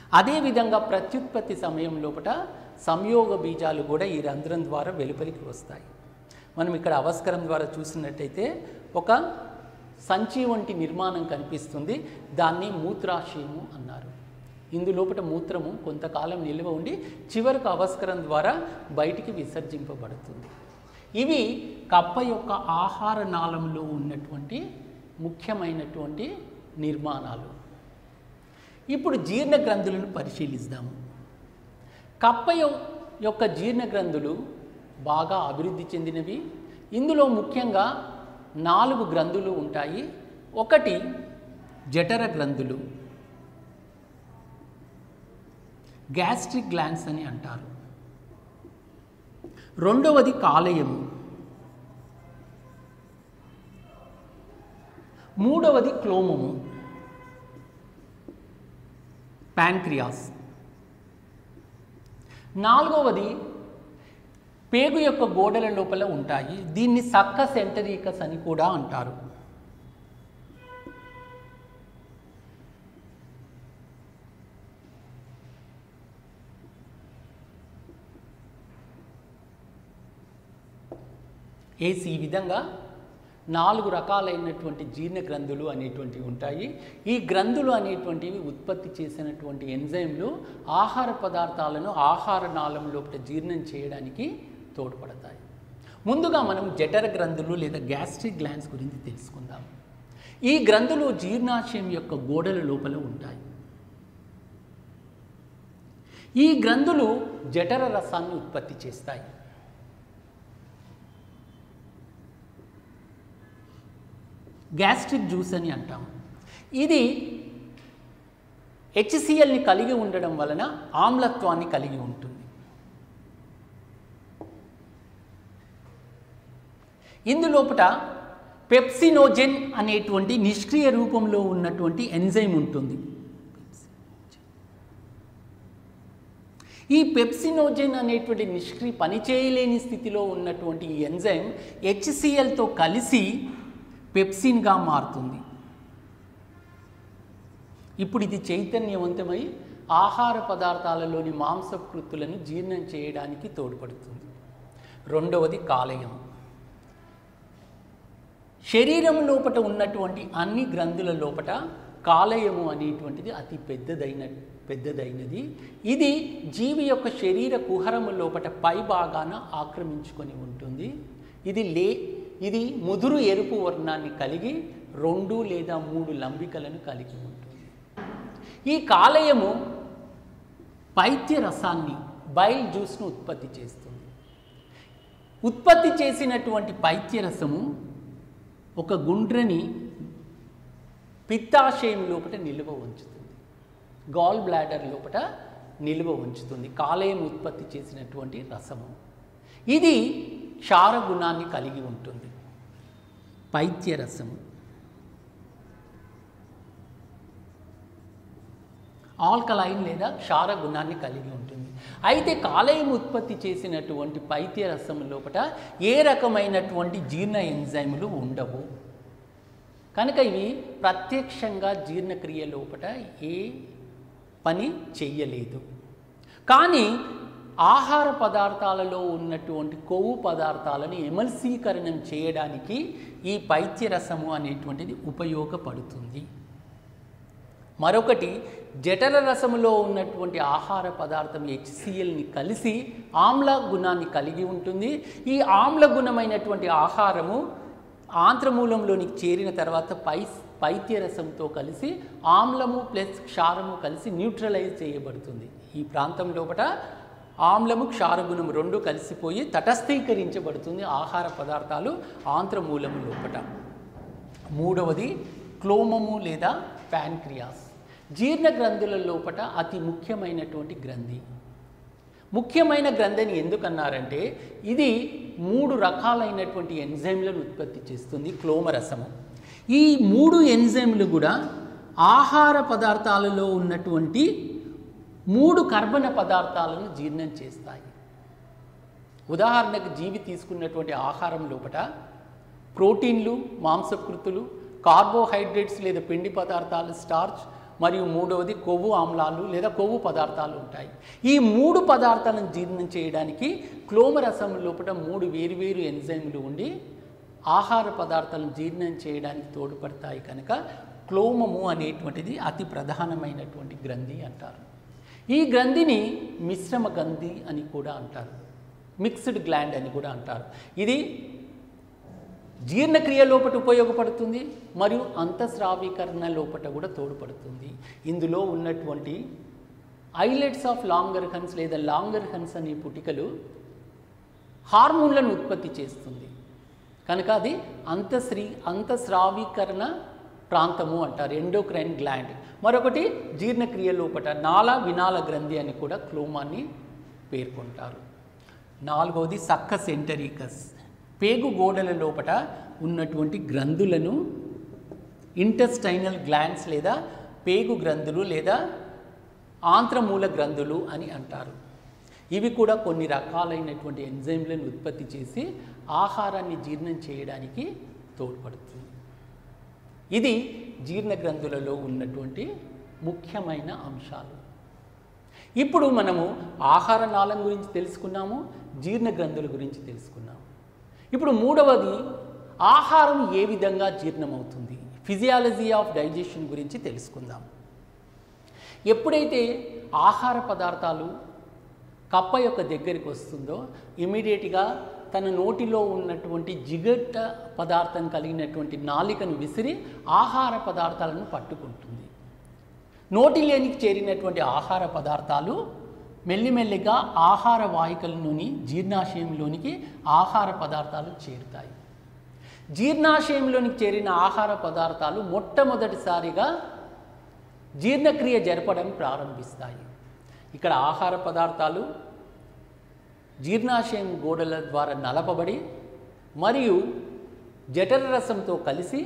అదేవిధంగా ప్రత్యుత్పత్తి సమయం లోపల సంయోగ బీజాలు కూడా ఈ రంధ్రం ద్వారా వెలుపలికి వస్తాయి మనం ఇక్కడ అవస్కరం ద్వారా చూసినట్టయితే ఒక సంచి వంటి నిర్మాణం కనిపిస్తుంది దాన్ని మూత్రాశయము అన్నారు ఇందులోపట మూత్రము కొంతకాలం నిల్వ ఉండి చివరకు అవస్కరం ద్వారా బయటికి విసర్జింపబడుతుంది ఇవి కప్ప యొక్క ఆహార నాళంలో ఉన్నటువంటి ముఖ్యమైనటువంటి నిర్మాణాలు ఇప్పుడు జీర్ణ గ్రంథులను పరిశీలిద్దాము కప్ప యొ- యొక్క జీర్ణ గ్రంథులు బాగా అభివృద్ధి చెందినవి ఇందులో ముఖ్యంగా నాలుగు గ్రంథులు ఉంటాయి ఒకటి జఠర గ్రంథులు గ్యాస్ట్రిక్ గ్లాండ్స్ అని అంటారు రెండవది కాలేయము మూడవది క్లోమము ప్యాంక్రియాస్ నాలుగవది పేగు యొక్క గోడల లోపల ఉంటాయి దీన్ని సక్క సెంటరీకస్ అని కూడా అంటారు ఏసి ఈ విధంగా నాలుగు రకాలైనటువంటి జీర్ణ గ్రంథులు అనేటువంటివి ఉంటాయి ఈ గ్రంథులు అనేటువంటివి ఉత్పత్తి చేసినటువంటి ఎంజైమ్లు ఆహార పదార్థాలను ఆహార నాళం లోపల జీర్ణం చేయడానికి తోడ్పడతాయి ముందుగా మనం జఠర గ్రంథులు లేదా గ్యాస్ట్రిక్ గ్లాండ్స్ గురించి తెలుసుకుందాం ఈ గ్రంథులు జీర్ణాశయం యొక్క గోడల లోపల ఉంటాయి ఈ గ్రంథులు జఠర రసాన్ని ఉత్పత్తి చేస్తాయి గ్యాస్ట్రిక్ జ్యూస్ అని అంటాం ఇది హెచ్సిఎల్ని కలిగి ఉండడం వలన ఆమ్లత్వాన్ని కలిగి ఉంటుంది ఇందులోపట పెప్సినోజెన్ అనేటువంటి నిష్క్రియ రూపంలో ఉన్నటువంటి ఎంజైమ్ ఉంటుంది ఈ పెప్సినోజెన్ అనేటువంటి నిష్క్రియ పనిచేయలేని స్థితిలో ఉన్నటువంటి ఈ ఎంజైమ్ హెచ్సిఎల్తో కలిసి పెప్సిన్గా మారుతుంది ఇప్పుడు ఇది చైతన్యవంతమై ఆహార పదార్థాలలోని మాంసకృతులను జీర్ణం చేయడానికి తోడ్పడుతుంది రెండవది కాలేయం శరీరం లోపట ఉన్నటువంటి అన్ని గ్రంథుల లోపట కాలేయము అనేటువంటిది అతి పెద్దదైన పెద్దదైనది ఇది జీవి యొక్క శరీర కుహరము లోపట పై భాగాన ఆక్రమించుకొని ఉంటుంది ఇది లే ఇది ముదురు ఎరుపు వర్ణాన్ని కలిగి రెండు లేదా మూడు లంబికలను కలిగి ఉంటుంది ఈ కాలేయము పైత్య రసాన్ని బైల్ జ్యూస్ను ఉత్పత్తి చేస్తుంది ఉత్పత్తి చేసినటువంటి పైత్య రసము ఒక గుండ్రని పిత్తాశయం లోపల నిల్వ ఉంచుతుంది గాల్ బ్లాడర్ లోపల నిల్వ ఉంచుతుంది కాలేయం ఉత్పత్తి చేసినటువంటి రసము ఇది క్షార గుణాన్ని కలిగి ఉంటుంది పైత్య రసము ఆల్కలైన్ లేదా క్షార గుణాన్ని కలిగి ఉంటుంది అయితే కాలేయం ఉత్పత్తి చేసినటువంటి పైత్య రసం లోపల ఏ రకమైనటువంటి జీర్ణ ఎంజైములు ఉండవు కనుక ఇవి ప్రత్యక్షంగా జీర్ణక్రియ లోపల ఏ పని చెయ్యలేదు కానీ ఆహార పదార్థాలలో ఉన్నటువంటి కొవ్వు పదార్థాలను ఎమల్సీకరణం చేయడానికి ఈ పైత్యరసము అనేటువంటిది ఉపయోగపడుతుంది మరొకటి జఠర రసములో ఉన్నటువంటి ఆహార పదార్థం హెచ్సిఎల్ని కలిసి ఆమ్ల గుణాన్ని కలిగి ఉంటుంది ఈ ఆమ్ల గుణమైనటువంటి ఆహారము ఆంత్రమూలంలోనికి చేరిన తర్వాత పై పైత్యరసంతో కలిసి ఆమ్లము ప్లస్ క్షారము కలిసి న్యూట్రలైజ్ చేయబడుతుంది ఈ ప్రాంతం లోపల ఆమ్లము క్షారగుణం రెండు కలిసిపోయి తటస్థీకరించబడుతుంది ఆహార పదార్థాలు ఆంత్రమూలము లోపట మూడవది క్లోమము లేదా ప్యాన్క్రియాస్ జీర్ణ గ్రంథుల లోపట అతి ముఖ్యమైనటువంటి గ్రంథి ముఖ్యమైన గ్రంథిని ఎందుకన్నారంటే ఇది మూడు రకాలైనటువంటి ఎంజైమ్లను ఉత్పత్తి చేస్తుంది క్లోమరసము ఈ మూడు ఎంజైమ్లు కూడా ఆహార పదార్థాలలో ఉన్నటువంటి మూడు కర్బన పదార్థాలను జీర్ణం చేస్తాయి ఉదాహరణకు జీవి తీసుకున్నటువంటి ఆహారం లోపట ప్రోటీన్లు మాంసకృతులు కార్బోహైడ్రేట్స్ లేదా పిండి పదార్థాలు స్టార్చ్ మరియు మూడవది కొవ్వు ఆమ్లాలు లేదా కొవ్వు పదార్థాలు ఉంటాయి ఈ మూడు పదార్థాలను జీర్ణం చేయడానికి క్లోమరసం లోపల మూడు వేరువేరు ఎంజైమ్లు ఉండి ఆహార పదార్థాలను జీర్ణం చేయడానికి తోడ్పడతాయి కనుక క్లోమము అనేటువంటిది అతి ప్రధానమైనటువంటి గ్రంథి అంటారు ఈ గ్రంథిని మిశ్రమ గ్రంథి అని కూడా అంటారు మిక్స్డ్ గ్లాండ్ అని కూడా అంటారు ఇది జీర్ణక్రియ లోపట ఉపయోగపడుతుంది మరియు అంతఃస్రావీకరణ లోపట కూడా తోడ్పడుతుంది ఇందులో ఉన్నటువంటి ఐలెట్స్ ఆఫ్ లాంగర్ హన్స్ లేదా లాంగర్ హన్స్ అనే పుటికలు హార్మోన్లను ఉత్పత్తి చేస్తుంది కనుక అది అంతశ్రీ అంతఃస్రావీకరణ ప్రాంతము అంటారు ఎండోక్రైన్ గ్లాండ్ మరొకటి జీర్ణక్రియ లోపట నాళ వినాల గ్రంథి అని కూడా క్లోమాన్ని పేర్కొంటారు నాలుగవది సక్క సెంటరీకస్ పేగు గోడల లోపట ఉన్నటువంటి గ్రంథులను ఇంటెస్టైనల్ గ్లాండ్స్ లేదా పేగు గ్రంథులు లేదా ఆంత్రమూల గ్రంథులు అని అంటారు ఇవి కూడా కొన్ని రకాలైనటువంటి ఎంజైమ్లను ఉత్పత్తి చేసి ఆహారాన్ని జీర్ణం చేయడానికి తోడ్పడుతుంది ఇది జీర్ణ గ్రంథులలో ఉన్నటువంటి ముఖ్యమైన అంశాలు ఇప్పుడు మనము ఆహార నాళం గురించి తెలుసుకున్నాము జీర్ణ గ్రంథుల గురించి తెలుసుకున్నాము ఇప్పుడు మూడవది ఆహారం ఏ విధంగా జీర్ణమవుతుంది ఫిజియాలజీ ఆఫ్ డైజెషన్ గురించి తెలుసుకుందాం ఎప్పుడైతే ఆహార పదార్థాలు కప్ప యొక్క దగ్గరికి వస్తుందో ఇమీడియట్గా తన నోటిలో ఉన్నటువంటి జిగట పదార్థం కలిగినటువంటి నాలికను విసిరి ఆహార పదార్థాలను పట్టుకుంటుంది నోటిలోనికి చేరినటువంటి ఆహార పదార్థాలు మెల్లిమెల్లిగా ఆహార వాహికలలోని జీర్ణాశయంలోనికి ఆహార పదార్థాలు చేరుతాయి జీర్ణాశయంలోనికి చేరిన ఆహార పదార్థాలు మొట్టమొదటిసారిగా జీర్ణక్రియ జరపడం ప్రారంభిస్తాయి ఇక్కడ ఆహార పదార్థాలు జీర్ణాశయం గోడల ద్వారా నలపబడి మరియు జఠర రసంతో కలిసి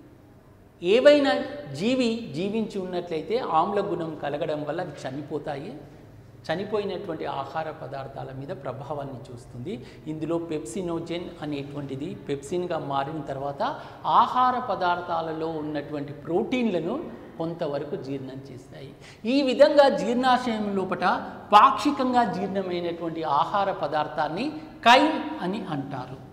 ఏవైనా జీవి జీవించి ఉన్నట్లయితే ఆమ్ల గుణం కలగడం వల్ల అవి చనిపోతాయి చనిపోయినటువంటి ఆహార పదార్థాల మీద ప్రభావాన్ని చూస్తుంది ఇందులో పెప్సినోజెన్ అనేటువంటిది పెప్సిన్గా మారిన తర్వాత ఆహార పదార్థాలలో ఉన్నటువంటి ప్రోటీన్లను కొంతవరకు జీర్ణం చేస్తాయి ఈ విధంగా జీర్ణాశయం లోపట పాక్షికంగా జీర్ణమైనటువంటి ఆహార పదార్థాన్ని కైమ్ అని అంటారు